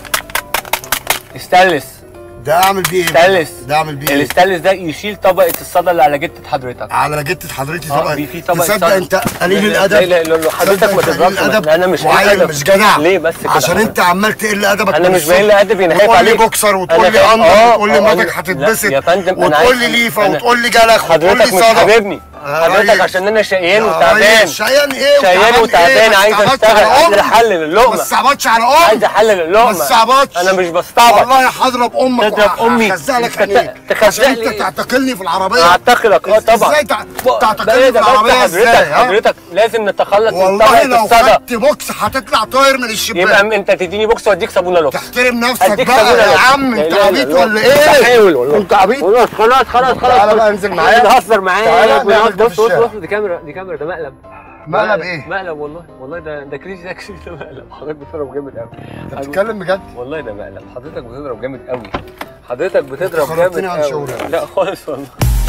[SPEAKER 1] استانلس
[SPEAKER 5] ده اعمل بيه ايه
[SPEAKER 1] استانلس
[SPEAKER 5] ده اعمل بيه ايه
[SPEAKER 1] الاستانلس ده يشيل طبقه الصدى اللي على جته حضرتك
[SPEAKER 5] على جدة حضرتي
[SPEAKER 1] اه
[SPEAKER 5] طبعا
[SPEAKER 1] في في طبقه
[SPEAKER 5] تصدق
[SPEAKER 1] صدى.
[SPEAKER 5] انت قليل
[SPEAKER 1] لا،
[SPEAKER 5] الادب
[SPEAKER 1] لا لا لا لا حضرتك
[SPEAKER 5] تصدق
[SPEAKER 1] ما
[SPEAKER 5] انت قليل
[SPEAKER 1] تضربش
[SPEAKER 5] الادب
[SPEAKER 1] لا، انا مش قليل
[SPEAKER 5] وعيل
[SPEAKER 1] أدب.
[SPEAKER 5] مش جدع
[SPEAKER 1] ليه بس كده
[SPEAKER 5] عشان
[SPEAKER 1] حضرتك؟
[SPEAKER 5] انت عمال تقل ادبك
[SPEAKER 1] انا
[SPEAKER 5] من
[SPEAKER 1] مش
[SPEAKER 5] الصبح.
[SPEAKER 1] بقل ادبي انا خايف
[SPEAKER 5] وتقول لي
[SPEAKER 1] عليك
[SPEAKER 5] بوكسر وتقول
[SPEAKER 1] أنا
[SPEAKER 5] لي
[SPEAKER 1] خايف-
[SPEAKER 5] اندر
[SPEAKER 1] اه،
[SPEAKER 5] وتقول لي
[SPEAKER 1] اه،
[SPEAKER 5] مراتك
[SPEAKER 1] لا،
[SPEAKER 5] هتتبسط
[SPEAKER 1] يا فندم أنا
[SPEAKER 5] وتقول لي
[SPEAKER 1] عايز-
[SPEAKER 5] ليفا
[SPEAKER 1] أنا-
[SPEAKER 5] وتقول لي جلخ وتقول لي
[SPEAKER 1] حضرتك مش
[SPEAKER 5] صدى
[SPEAKER 1] حاببني
[SPEAKER 5] يا
[SPEAKER 1] حضرتك
[SPEAKER 5] ريس.
[SPEAKER 1] عشان انا شقيان
[SPEAKER 5] يا
[SPEAKER 1] وتعبان
[SPEAKER 5] ريس، شقيان ايه
[SPEAKER 1] شقيان
[SPEAKER 5] وتعبان
[SPEAKER 1] وتعبان
[SPEAKER 5] ايه؟ ما
[SPEAKER 1] عايز
[SPEAKER 5] تصعبطش
[SPEAKER 1] اشتغل
[SPEAKER 5] على
[SPEAKER 1] عايز
[SPEAKER 5] أمك.
[SPEAKER 1] احلل
[SPEAKER 5] ما
[SPEAKER 1] اللقمه
[SPEAKER 5] تصعبطش على
[SPEAKER 1] عايز
[SPEAKER 5] امك
[SPEAKER 1] احلل
[SPEAKER 5] ما
[SPEAKER 1] اللقمه
[SPEAKER 5] تصعبطش
[SPEAKER 1] انا مش بستعبط
[SPEAKER 5] والله هضرب امك
[SPEAKER 1] تضرب أمي.
[SPEAKER 5] هخزق لك
[SPEAKER 1] تخ-
[SPEAKER 5] عينيك
[SPEAKER 1] تخزق
[SPEAKER 5] عشان
[SPEAKER 1] لي.
[SPEAKER 5] انت تعتقلني في العربيه
[SPEAKER 1] اعتقلك اه طبعا
[SPEAKER 5] ازاي تع-
[SPEAKER 1] ب-
[SPEAKER 5] تعتقلني
[SPEAKER 1] بقى
[SPEAKER 5] في
[SPEAKER 1] ده بس
[SPEAKER 5] العربيه ازاي
[SPEAKER 1] حضرتك
[SPEAKER 5] ها؟
[SPEAKER 1] حضرتك لازم نتخلص من
[SPEAKER 5] والله
[SPEAKER 1] طبقه
[SPEAKER 5] لو
[SPEAKER 1] الصدى
[SPEAKER 5] خدت بوكس هتطلع طاير من الشباك
[SPEAKER 1] يبقى انت تديني بوكس واديك صابونه لوكس
[SPEAKER 5] تحترم نفسك
[SPEAKER 1] اديك
[SPEAKER 5] بقى
[SPEAKER 1] صابونه
[SPEAKER 5] يا
[SPEAKER 1] لوكس.
[SPEAKER 5] عم
[SPEAKER 1] لا
[SPEAKER 5] انت
[SPEAKER 1] إله إلا
[SPEAKER 5] عبيط
[SPEAKER 1] الله.
[SPEAKER 5] ولا ايه؟
[SPEAKER 1] بحاول والله
[SPEAKER 5] انت عبيط
[SPEAKER 1] خلاص خلاص خلاص خلاص
[SPEAKER 5] تعالى بقى انزل معايا.
[SPEAKER 1] بتهزر معايا
[SPEAKER 5] تعالى
[SPEAKER 1] يا ابني.
[SPEAKER 5] نعمل ده
[SPEAKER 1] بص
[SPEAKER 5] في
[SPEAKER 1] بص
[SPEAKER 5] الشارع.
[SPEAKER 1] بص دي كاميرا دي كاميرا ده مقلب
[SPEAKER 5] مقلب ايه؟
[SPEAKER 1] مقلب والله والله ده ده كريزي تاكسي ده مقلب حضرتك بتضرب جامد قوي
[SPEAKER 5] انت بتتكلم بجد؟
[SPEAKER 1] والله ده مقلب حضرتك بتضرب جامد قوي حضرتك بتضرب جامد
[SPEAKER 5] خرجتني عن
[SPEAKER 1] قوي
[SPEAKER 5] شغلي.
[SPEAKER 1] لا خالص والله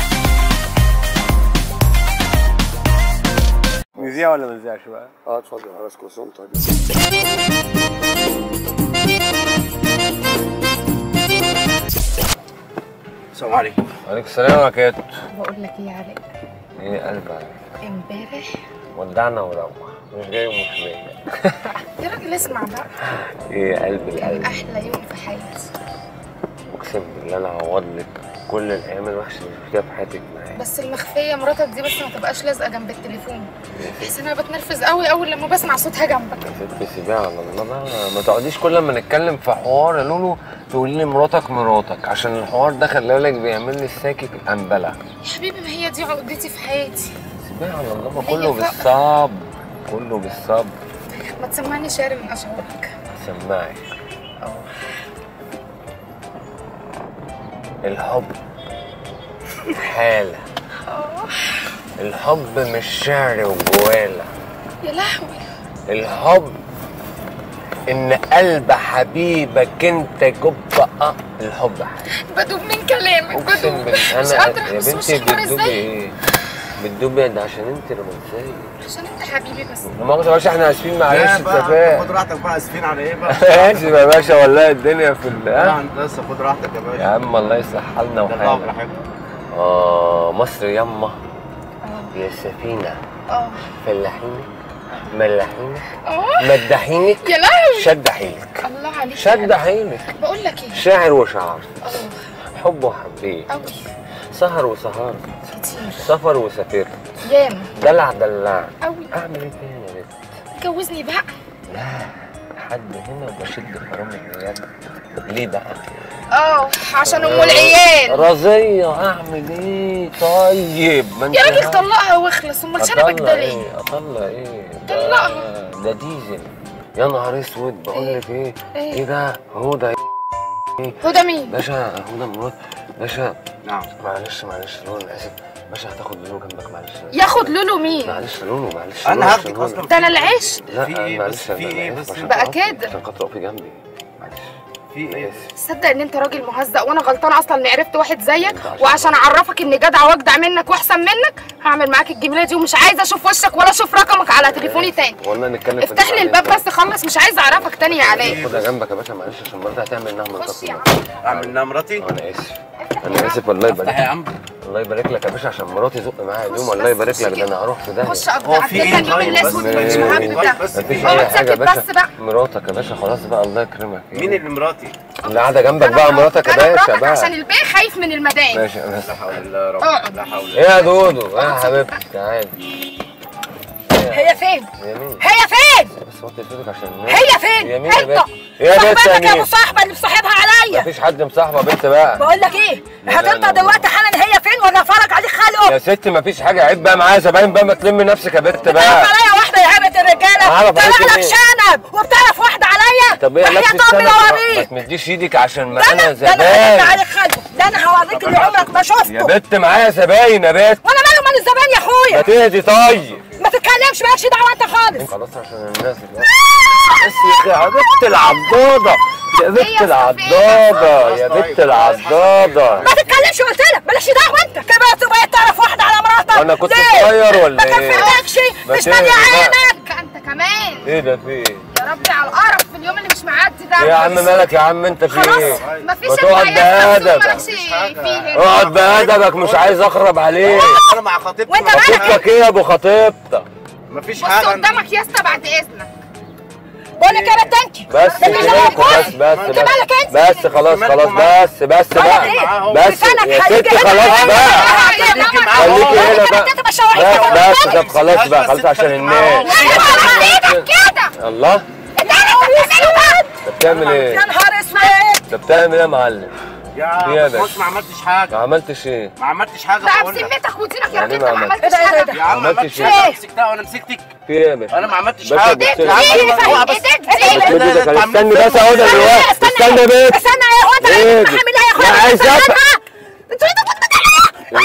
[SPEAKER 1] نذيع ولا ما نذيعش بقى؟
[SPEAKER 5] اه اتفضل على كوسون طيب
[SPEAKER 3] السلام عليكم
[SPEAKER 1] وعليكم السلام يا كاتب
[SPEAKER 2] بقول لك ايه يا علاء
[SPEAKER 1] ايه قلب عليك
[SPEAKER 2] امبارح
[SPEAKER 1] ودعنا وروح مش جاي ومش جاي
[SPEAKER 2] يا راجل اسمع بقى
[SPEAKER 1] ايه قلب
[SPEAKER 2] كان
[SPEAKER 1] القلب
[SPEAKER 2] احلى يوم في حياتي
[SPEAKER 1] اقسم بالله انا هعوض لك كل الايام الوحشه اللي شفتيها في حياتك معايا
[SPEAKER 2] بس المخفيه مراتك دي بس ما تبقاش لازقه جنب التليفون بحس ان انا بتنرفز قوي اول لما بسمع صوتها جنبك
[SPEAKER 1] يا ست سيبيها على الله بقى ما تقعديش كل ما نتكلم في حوار يا لولو تقولي لي مراتك مراتك عشان الحوار ده خلي بالك بيعمل لي الساكك انبله
[SPEAKER 2] يا حبيبي ما هي دي عقدتي في حياتي
[SPEAKER 1] سيبيها على الله ما
[SPEAKER 2] هي
[SPEAKER 1] كله
[SPEAKER 2] فقط.
[SPEAKER 1] بالصبر كله بالصبر
[SPEAKER 2] ما تسمعني شعر من اشعارك
[SPEAKER 1] سماعي الحب حالة الحب مش شعر وجوالة
[SPEAKER 2] يا لهوي
[SPEAKER 1] الحب ان قلب حبيبك انت جب اه الحب حالة
[SPEAKER 2] بدوب من كلامك
[SPEAKER 1] اقسم
[SPEAKER 2] بدوب
[SPEAKER 1] بالله
[SPEAKER 2] مش
[SPEAKER 1] انا
[SPEAKER 2] قادره
[SPEAKER 1] يا
[SPEAKER 2] بس مش
[SPEAKER 1] بنتي
[SPEAKER 2] عارفه
[SPEAKER 1] بتدوبي
[SPEAKER 2] ازاي
[SPEAKER 1] ايه بتدوبي ده عشان انت رومانسية
[SPEAKER 2] عشان انت حبيبي بس
[SPEAKER 1] لا مؤاخذة يا باشا احنا اسفين معلش
[SPEAKER 3] لا بقى
[SPEAKER 1] التفاهة
[SPEAKER 3] خد راحتك بقى اسفين على ايه بقى
[SPEAKER 1] ماشي يا باشا والله الدنيا في ال
[SPEAKER 3] لا
[SPEAKER 1] ها؟
[SPEAKER 3] انت لسه خد راحتك يا
[SPEAKER 1] يا
[SPEAKER 3] باشا
[SPEAKER 1] عم الله يصلح حالنا
[SPEAKER 3] ده الله
[SPEAKER 1] وحالك
[SPEAKER 3] براحتك
[SPEAKER 1] آه مصر يما
[SPEAKER 2] اه
[SPEAKER 1] يا سفينة
[SPEAKER 2] اه
[SPEAKER 1] فلاحينك ملاحينك
[SPEAKER 2] اه
[SPEAKER 1] مدحينك
[SPEAKER 2] يا لهوي
[SPEAKER 1] شد حيلك
[SPEAKER 2] الله عليك
[SPEAKER 1] شد حيلك
[SPEAKER 2] بقول لك ايه
[SPEAKER 1] شاعر وشعر
[SPEAKER 2] اه
[SPEAKER 1] حب وحبيت
[SPEAKER 2] قوي
[SPEAKER 1] سهر وسهرت
[SPEAKER 2] كتير
[SPEAKER 1] سفر وسافرت
[SPEAKER 2] ياما
[SPEAKER 1] دلع دلع
[SPEAKER 2] قوي
[SPEAKER 1] اعمل ايه تاني يا بنت
[SPEAKER 2] اتجوزني بقى
[SPEAKER 1] لا لحد هنا وبشد حرام العيال ليه بقى
[SPEAKER 2] اه عشان ام العيال
[SPEAKER 1] رزية اعمل ايه طيب ما انت
[SPEAKER 2] يا راجل
[SPEAKER 1] ها-
[SPEAKER 2] طلقها واخلص امال شنبك ده
[SPEAKER 1] اطلع
[SPEAKER 2] ليه
[SPEAKER 1] ايه اطلع ايه
[SPEAKER 2] طلقها.
[SPEAKER 1] ده, ده ديزل يا نهار اسود بقول لك ايه
[SPEAKER 2] إيه؟
[SPEAKER 1] ايه ده هو ده
[SPEAKER 2] هدى مين
[SPEAKER 1] باشا هو ده مراد باشا
[SPEAKER 3] نعم
[SPEAKER 1] معلش معلش لولو انا اسف باشا هتاخد لولو جنبك معلش
[SPEAKER 2] ياخد لولو مين
[SPEAKER 1] معلش لولو معلش
[SPEAKER 3] انا
[SPEAKER 1] لولو
[SPEAKER 3] هاخدك
[SPEAKER 1] عشان هو-
[SPEAKER 3] اصلا
[SPEAKER 2] ده انا العيش
[SPEAKER 1] لا
[SPEAKER 3] في إيه
[SPEAKER 1] معلش
[SPEAKER 3] بس؟
[SPEAKER 1] أنا
[SPEAKER 3] في إيه
[SPEAKER 1] آسف
[SPEAKER 3] بس؟
[SPEAKER 1] عشان
[SPEAKER 2] بقى
[SPEAKER 1] خاطر-
[SPEAKER 2] كده.
[SPEAKER 1] عشان خاطر اقفي جنبي معلش
[SPEAKER 3] في
[SPEAKER 1] أنا
[SPEAKER 3] ايه
[SPEAKER 1] آسف.
[SPEAKER 2] تصدق ان انت راجل مهزأ وانا غلطانه اصلا اني عرفت واحد زيك وعشان اعرفك اني جدع واجدع منك واحسن منك هعمل معاك الجميله دي ومش عايزه اشوف وشك ولا اشوف رقمك على تليفوني تاني
[SPEAKER 1] والله نتكلم في
[SPEAKER 2] افتح
[SPEAKER 1] ده
[SPEAKER 2] لي
[SPEAKER 1] بعدين.
[SPEAKER 2] الباب بس خلص مش عايزه اعرفك تاني يا علاء
[SPEAKER 1] خدها جنبك يا باشا معلش عشان مراتي هتعمل انها
[SPEAKER 2] خش
[SPEAKER 1] مراتك
[SPEAKER 2] يا عم
[SPEAKER 3] اعمل انها مراتي
[SPEAKER 1] انا اسف انا اسف والله يبارك
[SPEAKER 3] افتح يا عم
[SPEAKER 1] الله يبارك لك يا باشا عشان مراتي زق معايا اليوم
[SPEAKER 2] خش
[SPEAKER 1] الله
[SPEAKER 2] بس،
[SPEAKER 1] يبارك
[SPEAKER 2] خش
[SPEAKER 1] لك ده
[SPEAKER 2] كده.
[SPEAKER 1] انا هروح في داهيه
[SPEAKER 2] خش
[SPEAKER 3] هو
[SPEAKER 2] اقضي
[SPEAKER 3] في
[SPEAKER 2] عديتك
[SPEAKER 3] ايه
[SPEAKER 2] اليوم
[SPEAKER 3] طيب
[SPEAKER 2] الاسود
[SPEAKER 3] بس
[SPEAKER 2] اللي مش
[SPEAKER 1] ماشي.
[SPEAKER 2] محبب ده
[SPEAKER 3] بس
[SPEAKER 1] مفيش
[SPEAKER 3] في
[SPEAKER 2] هو
[SPEAKER 1] اي حاجه يا
[SPEAKER 2] اتسكت
[SPEAKER 1] باشا
[SPEAKER 2] بس بقى.
[SPEAKER 1] مراتك يا باشا خلاص بقى الله يكرمك
[SPEAKER 3] مين اللي مراتي؟
[SPEAKER 1] اللي قاعده جنبك
[SPEAKER 2] أنا
[SPEAKER 1] بقى
[SPEAKER 2] مراتك-
[SPEAKER 1] مراتك يا
[SPEAKER 2] أنا
[SPEAKER 1] باشا
[SPEAKER 2] مراتك
[SPEAKER 1] بقى
[SPEAKER 2] عشان البيه خايف من المدام
[SPEAKER 1] ماشي انا
[SPEAKER 3] لا حول الله يا رب
[SPEAKER 2] اقعد.
[SPEAKER 3] لا حول
[SPEAKER 1] ايه يا دودو ايه يا حبيبتي تعالي
[SPEAKER 4] هي فين؟
[SPEAKER 1] يا مين
[SPEAKER 4] هي فين؟
[SPEAKER 1] بس وطي صوتك عشان
[SPEAKER 4] هي فين؟
[SPEAKER 1] يا مين يا
[SPEAKER 4] انت
[SPEAKER 1] بنت ايه يا بنت
[SPEAKER 4] صاحبتك
[SPEAKER 1] يا
[SPEAKER 4] يا
[SPEAKER 1] مين
[SPEAKER 4] مصاحبه اللي مصاحبها عليا
[SPEAKER 1] مفيش حد مصاحبه بنت بقى
[SPEAKER 4] بقول لك ايه
[SPEAKER 1] لا، لا،
[SPEAKER 4] هتنطق
[SPEAKER 1] لا.
[SPEAKER 4] دلوقتي حالا هي فين ولا افرج عليك خلقه
[SPEAKER 1] يا ست مفيش حاجه عيب بقى معايا زباين بقى ما تلمي نفسك يا بنت
[SPEAKER 4] بتعرف
[SPEAKER 1] بقى
[SPEAKER 4] عليا واحده يا هبه الرجاله
[SPEAKER 1] أعرف
[SPEAKER 4] طلع
[SPEAKER 1] عليك
[SPEAKER 4] لك
[SPEAKER 1] إيه؟
[SPEAKER 4] شنب وبتعرف واحده عليا
[SPEAKER 1] طب ايه
[SPEAKER 4] وحياة
[SPEAKER 1] لابس
[SPEAKER 4] امي
[SPEAKER 1] السنة
[SPEAKER 4] لو
[SPEAKER 1] ما
[SPEAKER 4] اوريك
[SPEAKER 1] تمديش ايدك عشان
[SPEAKER 4] ده انا
[SPEAKER 1] معانا
[SPEAKER 4] ده انا هرد
[SPEAKER 1] زباين
[SPEAKER 4] عليك خلقه ده انا هوريك اللي عمرك ما
[SPEAKER 1] يا
[SPEAKER 4] شفته
[SPEAKER 1] بنت معايا زباين يا بنت
[SPEAKER 4] وانا مالي ومال الزبائن يا
[SPEAKER 1] ما
[SPEAKER 4] اخويا
[SPEAKER 1] تهدي طيب
[SPEAKER 4] ما تتكلمش مالكش دعوه انت خالص
[SPEAKER 1] خلاص عشان الناس دلوقتي بس يا اخي يا بنت العضاضة يا بنت العضاضة يا بنت العضاضة
[SPEAKER 4] ما تتكلمش قلت لك مالكش دعوه انت كبرت وبقيت تعرف واحده على مراتك
[SPEAKER 1] وانا كنت
[SPEAKER 4] ليه؟
[SPEAKER 1] صغير ولا
[SPEAKER 4] ما
[SPEAKER 1] ايه؟
[SPEAKER 4] كفرتكش
[SPEAKER 1] ما
[SPEAKER 4] مش
[SPEAKER 1] تهدي
[SPEAKER 4] ماليه
[SPEAKER 1] بقى.
[SPEAKER 4] عينك
[SPEAKER 2] انت كمان
[SPEAKER 1] ايه ده في ايه؟
[SPEAKER 2] يا ربي على القرف في اليوم اللي مش معدي ده
[SPEAKER 1] يا عم مالك يا عم انت في
[SPEAKER 2] خلاص
[SPEAKER 1] ايه؟
[SPEAKER 2] مفيش
[SPEAKER 1] ما تقعد بأدبك.
[SPEAKER 2] مالكش فيه
[SPEAKER 1] اقعد بأدبك مش عايز اخرب عليك
[SPEAKER 3] انا مع خطيبتي
[SPEAKER 4] وانت
[SPEAKER 3] مع
[SPEAKER 4] مالك
[SPEAKER 3] خطيبتي.
[SPEAKER 1] خطيبتك ايه يا ابو خطيبتك؟
[SPEAKER 3] مفيش
[SPEAKER 2] بص
[SPEAKER 3] حاجه
[SPEAKER 2] قدامك يا اسطى بعد اذنك
[SPEAKER 4] بقول لك يا بنت انت
[SPEAKER 1] بس
[SPEAKER 4] انت مالك
[SPEAKER 1] بس بس
[SPEAKER 4] انت مالك انت
[SPEAKER 1] بس خلاص خلاص بس بس بقى
[SPEAKER 4] ايه؟
[SPEAKER 1] بس
[SPEAKER 4] لسانك
[SPEAKER 1] يا
[SPEAKER 4] هيجي
[SPEAKER 1] ست
[SPEAKER 4] هنا.
[SPEAKER 1] خلاص بقى
[SPEAKER 3] خليكي معاه
[SPEAKER 1] خليكي
[SPEAKER 3] هو.
[SPEAKER 1] هنا بقى
[SPEAKER 4] انت تبقى شواهد
[SPEAKER 1] بس بس طب خلاص بقى خلاص عشان الناس
[SPEAKER 2] كده
[SPEAKER 1] الله
[SPEAKER 4] انت عارف انت بتعمله بقى
[SPEAKER 1] انت بتعمل ايه؟
[SPEAKER 4] يا نهار اسود
[SPEAKER 1] انت بتعمل ايه يا معلم؟
[SPEAKER 3] يا
[SPEAKER 1] يا
[SPEAKER 3] بس
[SPEAKER 1] باشا.
[SPEAKER 3] ما عملتش حاجه
[SPEAKER 1] ما عملتش ايه؟
[SPEAKER 3] ما عملتش حاجه
[SPEAKER 2] بقى
[SPEAKER 3] بقول لك
[SPEAKER 2] بسمتك ودينك يا
[SPEAKER 1] يعني
[SPEAKER 2] راجل
[SPEAKER 1] ما
[SPEAKER 2] انت ما
[SPEAKER 1] عملت-
[SPEAKER 2] عملتش
[SPEAKER 4] ايه ده، ايه
[SPEAKER 2] حاجه
[SPEAKER 3] يا عم ما
[SPEAKER 1] عملتش
[SPEAKER 3] عملتش
[SPEAKER 1] إيه؟
[SPEAKER 3] حاجه مسكتها وانا مسكتك
[SPEAKER 1] في ايه يا باشا؟
[SPEAKER 3] انا ما عملتش
[SPEAKER 1] باشا
[SPEAKER 3] حاجه
[SPEAKER 1] بت-
[SPEAKER 3] يا عم
[SPEAKER 2] ايه
[SPEAKER 3] أنا- هو بس-
[SPEAKER 2] ايديك
[SPEAKER 1] بس
[SPEAKER 2] دي
[SPEAKER 3] لا، لا،
[SPEAKER 1] ايدك
[SPEAKER 3] لا،
[SPEAKER 1] استني
[SPEAKER 3] تعمل
[SPEAKER 1] بس اهو ده
[SPEAKER 3] فيلم.
[SPEAKER 1] دلوقتي استنى بس
[SPEAKER 4] استنى يا هو انت
[SPEAKER 1] ايه
[SPEAKER 4] اللي
[SPEAKER 1] دي؟
[SPEAKER 4] بتعمل ايه يا
[SPEAKER 1] لا
[SPEAKER 4] اخويا
[SPEAKER 1] عايز
[SPEAKER 4] استنى.
[SPEAKER 1] أفهم.
[SPEAKER 4] انتوا ايه ده؟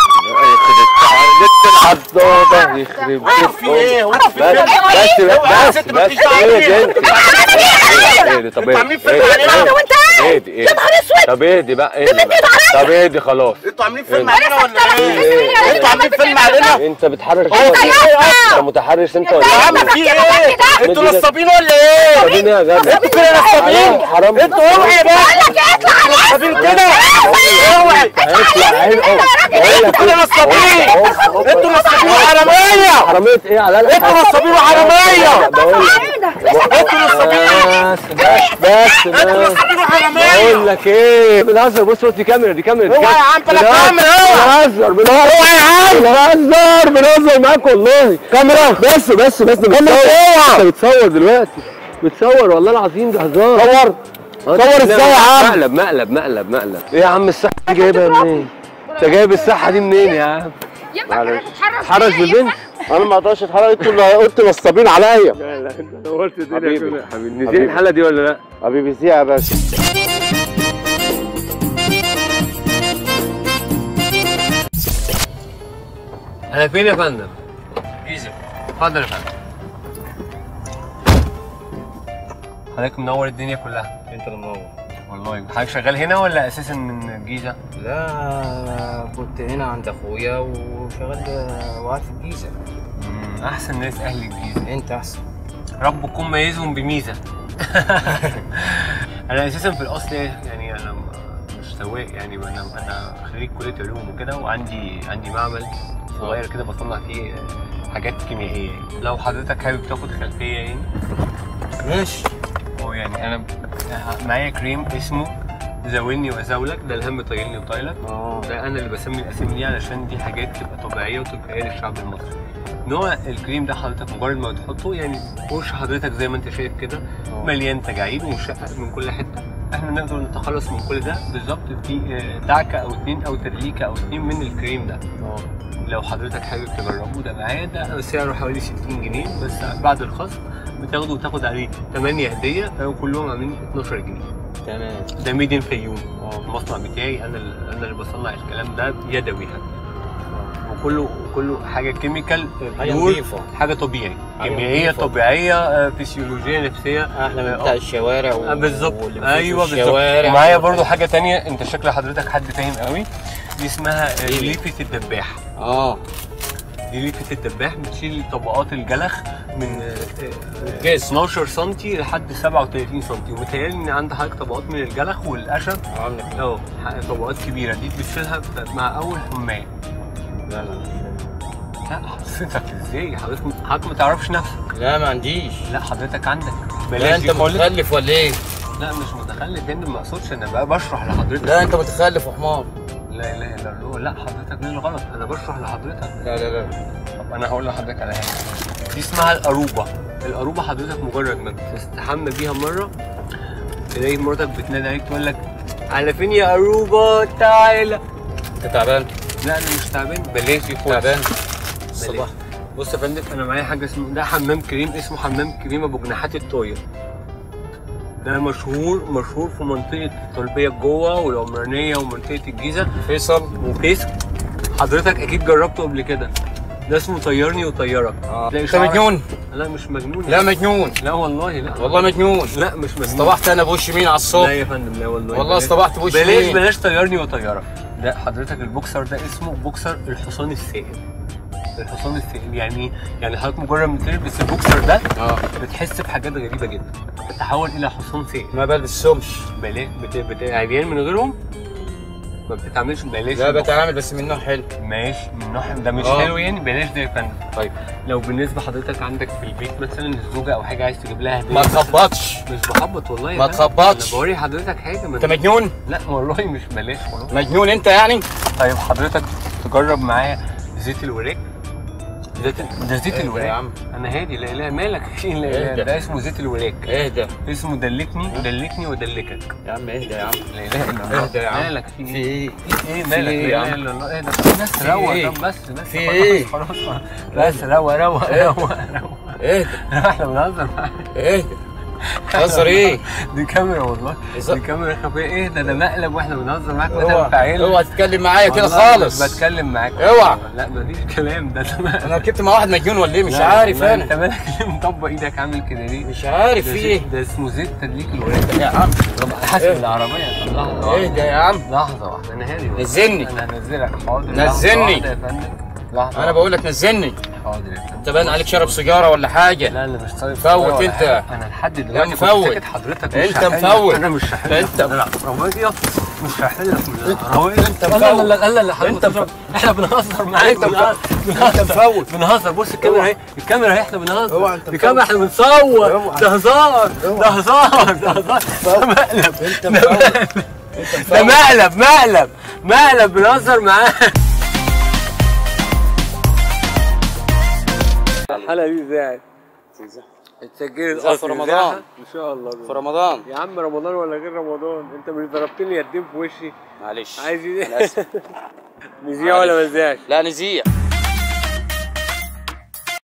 [SPEAKER 1] بنت العضاضة يخرب
[SPEAKER 3] هو في ايه هو في
[SPEAKER 1] بس
[SPEAKER 3] فيلم
[SPEAKER 1] بس
[SPEAKER 3] اوعى يا
[SPEAKER 1] بس
[SPEAKER 3] ست ما
[SPEAKER 1] بس
[SPEAKER 3] فيش دعوة
[SPEAKER 1] ايه
[SPEAKER 3] بيها.
[SPEAKER 1] دي انت ايه دي طب
[SPEAKER 3] انتوا
[SPEAKER 1] ايه
[SPEAKER 3] عاملين فيلم
[SPEAKER 1] ايه
[SPEAKER 3] علينا
[SPEAKER 1] دي؟
[SPEAKER 4] وانت ايه؟
[SPEAKER 1] ايه دي ايه
[SPEAKER 4] يا نهار اسود
[SPEAKER 1] طب ايه دي بقى ايه دي بقى؟ طب ايه دي خلاص
[SPEAKER 3] انتوا عاملين فيلم
[SPEAKER 1] ايه؟
[SPEAKER 3] علينا ولا ايه
[SPEAKER 1] ايه؟
[SPEAKER 3] انتوا عاملين فيلم علينا
[SPEAKER 1] انت بتحرش
[SPEAKER 3] هو في ايه
[SPEAKER 1] انت متحرش انت ولا
[SPEAKER 3] يا عم
[SPEAKER 1] ايه؟
[SPEAKER 3] في ايه انتوا نصابين ولا ايه
[SPEAKER 1] طب ايه يا جدع
[SPEAKER 3] انتوا كده نصابين
[SPEAKER 1] حرام
[SPEAKER 3] انتوا اوعي بقى نصابين كده اوعي
[SPEAKER 1] هيطلع عين ام
[SPEAKER 3] انتوا كده نصابين انتوا نصابين وحراميه
[SPEAKER 1] حرامية ايه على
[SPEAKER 3] انتوا نصابين وحراميه
[SPEAKER 1] بقول لك
[SPEAKER 3] انتوا نصابين
[SPEAKER 1] بس بس بس
[SPEAKER 3] انتوا
[SPEAKER 1] بس
[SPEAKER 3] مسكتوا
[SPEAKER 1] بقول
[SPEAKER 3] حراميه
[SPEAKER 1] لك ايه بنهزر بص بص دي كاميرا دي كاميرا دي
[SPEAKER 3] اوعى يا عم، بلا
[SPEAKER 1] بنهزر-
[SPEAKER 3] كاميرا، اوعى.
[SPEAKER 1] بنهزر بنهزر اوعى يا عم بنهزر بنهزر معاك والله كاميرا بس بس بس كاميرا اوعى انت بتصور دلوقتي بتصور والله العظيم ده هزار صور صور ازاي يا عم مقلب مقلب مقلب مقلب ايه يا عم الصحة دي جايبها منين انت جايب الصحة دي منين يا عم
[SPEAKER 2] ينفع كده تتحرش
[SPEAKER 1] تحرش
[SPEAKER 2] بيها؟
[SPEAKER 1] بالبنت
[SPEAKER 5] انا ما اقدرش اتحرك انتوا اللي قلت نصابين عليا
[SPEAKER 1] لا لا انت نورت الدنيا
[SPEAKER 5] حبيبي.
[SPEAKER 1] كلها حبيبي نزل
[SPEAKER 5] حبيبي.
[SPEAKER 1] الحلقة دي ولا لا
[SPEAKER 5] حبيبي زيع يا باشا
[SPEAKER 1] انا فين يا فندم؟ جيزة اتفضل يا فندم حضرتك منور الدنيا كلها
[SPEAKER 3] انت اللي منور
[SPEAKER 1] والله حضرتك شغال هنا ولا اساسا من الجيزة؟
[SPEAKER 3] لا كنت هنا عند اخويا وشغال وقعدت في الجيزه
[SPEAKER 1] مم، احسن ناس اهل الجيزة
[SPEAKER 3] انت احسن
[SPEAKER 1] ربكم ميزهم بميزة انا اساسا في الاصل يعني انا مش سواق يعني انا انا خريج كلية علوم وكده وعندي عندي معمل صغير كده بصنع فيه حاجات كيميائية يعني. لو حضرتك حابب تاخد خلفية يعني
[SPEAKER 3] ماشي
[SPEAKER 1] هو يعني انا معايا كريم اسمه زاولني وازاولك ده الهم طايلني وطايلك
[SPEAKER 3] اه
[SPEAKER 1] ده انا اللي بسمي الاسامي دي علشان دي حاجات تبقى طبيعيه وتلقائيه للشعب المصري نوع الكريم ده حضرتك مجرد ما بتحطه يعني وش حضرتك زي ما انت شايف كده
[SPEAKER 3] آه.
[SPEAKER 1] مليان تجاعيد ومشقق من كل حته احنا نقدر نتخلص من كل ده بالظبط في آه، دعكه او اتنين او تدليكه او اتنين من الكريم ده
[SPEAKER 3] اه
[SPEAKER 1] لو حضرتك حابب تجربه ده معايا ده سعره حوالي 60 جنيه بس بعد الخصم بتاخده وتاخد عليه 8 هديه كلهم عاملين 12 جنيه
[SPEAKER 3] تمام
[SPEAKER 1] ده ميدين فيوم
[SPEAKER 3] اه
[SPEAKER 1] المصنع بتاعي انا اللي انا اللي بصنع الكلام ده يدوي يعني وكله كله حاجه كيميكال
[SPEAKER 3] حاجه
[SPEAKER 1] بيور،
[SPEAKER 3] نظيفه
[SPEAKER 1] حاجه طبيعي
[SPEAKER 3] حاجة
[SPEAKER 1] كيميائيه
[SPEAKER 3] نظيفة.
[SPEAKER 1] طبيعيه آه، فسيولوجيه نفسيه
[SPEAKER 3] احلى من
[SPEAKER 1] آه،
[SPEAKER 3] بتاع الشوارع و...
[SPEAKER 1] آه، بالظبط
[SPEAKER 3] واللي
[SPEAKER 1] ايوه
[SPEAKER 3] في
[SPEAKER 1] بالظبط
[SPEAKER 3] الشوارع
[SPEAKER 1] ومعايا برضو حاجه تانية انت شكل حضرتك حد فاهم قوي دي اسمها آه،
[SPEAKER 3] إيه دي؟
[SPEAKER 1] ليفه الدباح
[SPEAKER 3] اه
[SPEAKER 1] دي ليفه الدباح بتشيل طبقات الجلخ من آه، آه،
[SPEAKER 3] الجسم.
[SPEAKER 1] 12 سم لحد 37 سم ومتهيألي ان عند حضرتك طبقات من الجلخ والقشب
[SPEAKER 3] عامله كده
[SPEAKER 1] اه طبقات كبيره دي بتشيلها ف- مع اول حمايه
[SPEAKER 3] لا لا
[SPEAKER 1] لا حضرتك ازاي حضرتك حضرتك ما تعرفش نفسك
[SPEAKER 3] لا ما عنديش
[SPEAKER 1] لا حضرتك عندك
[SPEAKER 3] لا
[SPEAKER 1] بلاش
[SPEAKER 3] انت
[SPEAKER 1] دي خالص.
[SPEAKER 3] متخلف ولا ايه؟
[SPEAKER 1] لا مش متخلف هنا ما اقصدش انا بقى بشرح لحضرتك
[SPEAKER 3] لا انت متخلف وحمار
[SPEAKER 1] لا اله الا الله لا حضرتك دي الغلط انا بشرح لحضرتك
[SPEAKER 3] لا لا لا
[SPEAKER 1] طب انا هقول لحضرتك على حاجه دي اسمها القروبه القروبه حضرتك مجرد ما بتستحمى بيها مره تلاقي مراتك بتنادي عليك تقول لك على فين يا قروبه تعالى
[SPEAKER 3] انت تعبان
[SPEAKER 1] لا انا مش تعبان بلاش دي خالص
[SPEAKER 3] تعبان
[SPEAKER 1] بلاش.
[SPEAKER 3] الصباح
[SPEAKER 1] بص يا فندم انا معايا حاجه اسمه ده حمام كريم اسمه حمام كريم ابو جناحات الطاير ده مشهور مشهور في منطقه الطلبيه جوه والعمرانيه ومنطقه الجيزه
[SPEAKER 3] فيصل
[SPEAKER 1] وفيس حضرتك اكيد جربته قبل كده ده اسمه طيرني وطيرك
[SPEAKER 3] اه
[SPEAKER 1] تلاقي
[SPEAKER 3] انت
[SPEAKER 1] شعرك-
[SPEAKER 3] مجنون
[SPEAKER 1] لا مش مجنون
[SPEAKER 3] لا مجنون
[SPEAKER 1] لا والله لا
[SPEAKER 3] والله مجنون
[SPEAKER 1] لا مش مجنون
[SPEAKER 3] اصطبحت انا بوش يمين على
[SPEAKER 1] لا
[SPEAKER 3] الصبح
[SPEAKER 1] يا فندم لا والله
[SPEAKER 3] والله
[SPEAKER 1] بلاش-
[SPEAKER 3] اصطبحت بوش
[SPEAKER 1] بلاش
[SPEAKER 3] يمين
[SPEAKER 1] بلاش طيرني وطيرك ده حضرتك البوكسر ده اسمه بوكسر الحصان السائل الحصان السائل يعني ايه؟ يعني حضرتك مجرد ما تلبس البوكسر ده
[SPEAKER 3] اه
[SPEAKER 1] بتحس بحاجات غريبه جدا تتحول الى حصان سائل
[SPEAKER 3] ما بلبسهمش
[SPEAKER 1] بلاش بت... بت... عريان من غيرهم ما بتتعاملش بلاش
[SPEAKER 3] لا
[SPEAKER 1] البوكسر.
[SPEAKER 3] بتعامل بس من نوع حلو
[SPEAKER 1] ماشي من نوع ده مش
[SPEAKER 3] آه.
[SPEAKER 1] حلو يعني بلاش ده يا فندم
[SPEAKER 3] طيب
[SPEAKER 1] لو بالنسبه حضرتك عندك في البيت مثلا الزوجه او حاجه عايز تجيب لها هديه
[SPEAKER 3] ما تخبطش
[SPEAKER 1] مش بخبط والله يا
[SPEAKER 3] ما
[SPEAKER 1] فندم.
[SPEAKER 3] تخبطش.
[SPEAKER 1] انا بوري حضرتك حاجه ما
[SPEAKER 3] انت مجنون
[SPEAKER 1] لا والله مش بلاش والله
[SPEAKER 3] مجنون انت يعني
[SPEAKER 1] طيب حضرتك تجرب معايا زيت الوراك زيت ده زيت
[SPEAKER 3] اهدى
[SPEAKER 1] الوراك
[SPEAKER 3] يا عم
[SPEAKER 1] انا هادي لا لا مالك في لا لا
[SPEAKER 3] اهدى.
[SPEAKER 1] ده اسمه زيت الوراك
[SPEAKER 3] اهدى
[SPEAKER 1] اسمه دلكني دلكني ودلكك
[SPEAKER 3] يا عم اهدى يا عم
[SPEAKER 1] لا اله الا الله
[SPEAKER 3] اهدى يا عم
[SPEAKER 1] مالك في
[SPEAKER 3] في
[SPEAKER 1] ايه
[SPEAKER 3] ايه؟
[SPEAKER 1] ايه
[SPEAKER 3] في
[SPEAKER 1] مالك
[SPEAKER 3] ايه
[SPEAKER 1] لا
[SPEAKER 3] يا
[SPEAKER 1] اله
[SPEAKER 3] عم؟
[SPEAKER 1] الا الله ايه ده بس
[SPEAKER 3] في
[SPEAKER 1] روق
[SPEAKER 3] ايه؟
[SPEAKER 1] طب بس بس
[SPEAKER 3] في
[SPEAKER 1] خلاص،
[SPEAKER 3] ايه؟
[SPEAKER 1] خلاص خلاص بس روق روق
[SPEAKER 3] ايه؟
[SPEAKER 1] روق روق
[SPEAKER 3] اهدى
[SPEAKER 1] احنا بنهزر معاك
[SPEAKER 3] اهدى تهزر ايه؟
[SPEAKER 1] دي كاميرا والله
[SPEAKER 3] بالظبط.
[SPEAKER 1] دي كاميرا خفيه ايه ده ده مقلب واحنا بنهزر معاك
[SPEAKER 3] اوعى
[SPEAKER 1] مثلا في عيله
[SPEAKER 3] اوعى تتكلم معايا كده
[SPEAKER 1] والله
[SPEAKER 3] خالص
[SPEAKER 1] مش بتكلم معاك
[SPEAKER 3] اوعى.
[SPEAKER 1] لا مفيش كلام ده تمام
[SPEAKER 3] انا ركبت مع واحد مجنون ولا ايه مش
[SPEAKER 1] لا،
[SPEAKER 3] عارف
[SPEAKER 1] لا، انت
[SPEAKER 3] انا
[SPEAKER 1] مالك ليه مطبق ايدك عامل كده ليه؟
[SPEAKER 3] مش عارف
[SPEAKER 1] ده
[SPEAKER 3] في
[SPEAKER 1] زيت-
[SPEAKER 3] ايه
[SPEAKER 1] ده اسمه زيت تدليك الوراك
[SPEAKER 3] يا عم
[SPEAKER 1] حاسب
[SPEAKER 3] ايه؟
[SPEAKER 1] العربية طب لحظة واحدة.
[SPEAKER 3] اهدى يا عم
[SPEAKER 1] لحظة واحدة أنا هادي والله.
[SPEAKER 3] نزلني.
[SPEAKER 1] أنا هنزلك حاضر
[SPEAKER 3] نزلني.
[SPEAKER 1] لحظة واحدة يا فندم لحظة
[SPEAKER 3] انا بقول لك نزلني
[SPEAKER 1] حاضر يا فندم.
[SPEAKER 3] انت باين عليك شارب سيجاره ولا حاجه
[SPEAKER 1] لا انا مش طالب
[SPEAKER 3] فوت
[SPEAKER 1] ولا
[SPEAKER 3] انت.
[SPEAKER 1] حاجة. انا لحد دلوقتي كنت
[SPEAKER 3] مفوت.
[SPEAKER 1] ساكت حضرتك
[SPEAKER 3] انت
[SPEAKER 1] مش هحل.
[SPEAKER 3] مفوت.
[SPEAKER 1] انا مش هحل
[SPEAKER 3] انت-
[SPEAKER 1] العربية مش هحل لك من العربية انت
[SPEAKER 3] مفوت.
[SPEAKER 1] لا لا لا لا لا
[SPEAKER 3] انت
[SPEAKER 1] حضرتك احنا بنهزر معاك
[SPEAKER 3] انت مفوت. انت مفوت.
[SPEAKER 1] بنهزر بص الكاميرا اهي الكاميرا اهي احنا بنهزر
[SPEAKER 5] اوعى انت
[SPEAKER 1] دي كاميرا احنا بنصور
[SPEAKER 5] اوعى.
[SPEAKER 1] ده هزار ده هزار ده هزار ده مقلب
[SPEAKER 5] انت
[SPEAKER 1] ده
[SPEAKER 5] مفوت.
[SPEAKER 1] مقلب ده مقلب مقلب مقلب بنهزر معاه الحلقة دي ازاي؟ اتسجلت
[SPEAKER 3] ازاي في
[SPEAKER 1] أصل
[SPEAKER 3] رمضان؟
[SPEAKER 1] إذاعة؟ ان شاء الله
[SPEAKER 3] في رمضان
[SPEAKER 1] يا عم رمضان ولا غير رمضان انت مش ضربتني يدين في وشي
[SPEAKER 3] معلش
[SPEAKER 1] عايز
[SPEAKER 3] أنا
[SPEAKER 1] ايه؟
[SPEAKER 3] آسف.
[SPEAKER 1] نذيع ولا مزاج؟
[SPEAKER 3] لا نزيع